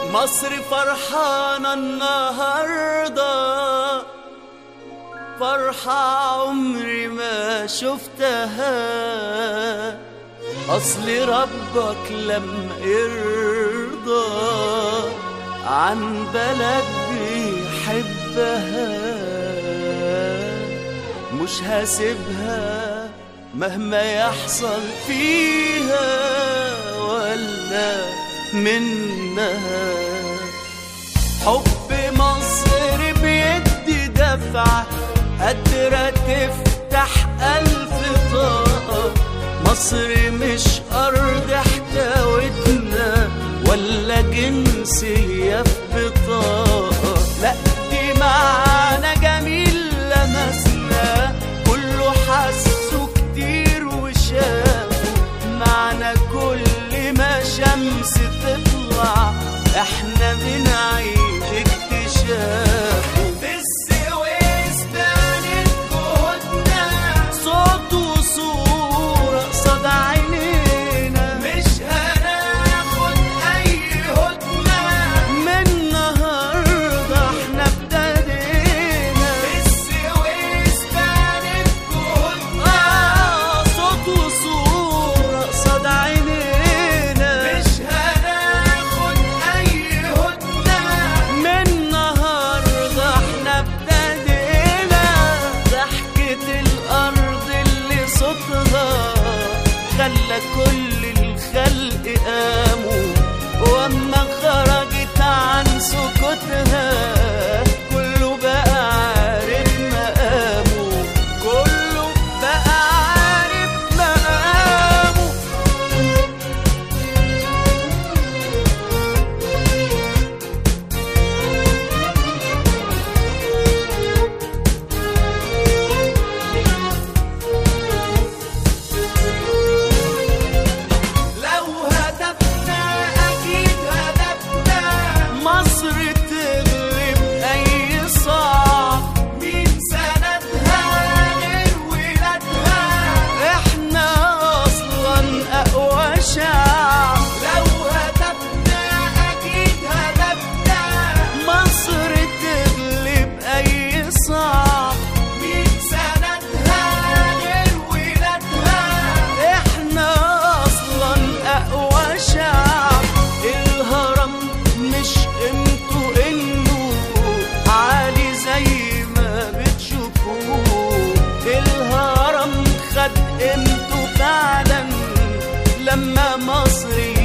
مصر فرحانة النهاردة فرحة عمري ما شفتها أصل ربك لما يرضى عن بلد بيحبها مش هسيبها مهما يحصل فيها ولا منها حب مصر بيدي دفعة قادرة تفتح ألف طاقة مصر مش أرض احتوتنا ولا جنسية في بطاقة لا دي معنى جميل لمسنا كله حسه كتير وشافه معنى كل ما شمس تطلع احنا بنعيش اكتشافه في السويس بانت جهودنا صوت وصورة قصاد عينينا مش هناخد اي هدنة من النهاردة احنا ابتدينا في السويس بانت جهودنا صوت وصورة قصاد عينينا مش هناخد اي هدنة من النهاردة احنا ابتدينا ضحكة الارض اللي صوتها خلى كل الخلق قاموا واما خرجت عن سكوتها كله بقى عارف مقامه كله بقى عارف مقامه لو هدفنا أكيد هدفنا مصر تغلب أي صعب مين سندها غير ولادها إحنا أصلا أقوى شعب لو هدفنا أكيد هدفنا مصر تغلب أي صعب مين سندها غير ولادها احنا اصلا اقوى شعب الهرم مش قيمته انه عالي زي ما بتشوفوه الهرم خد قيمته فعلا لما مصري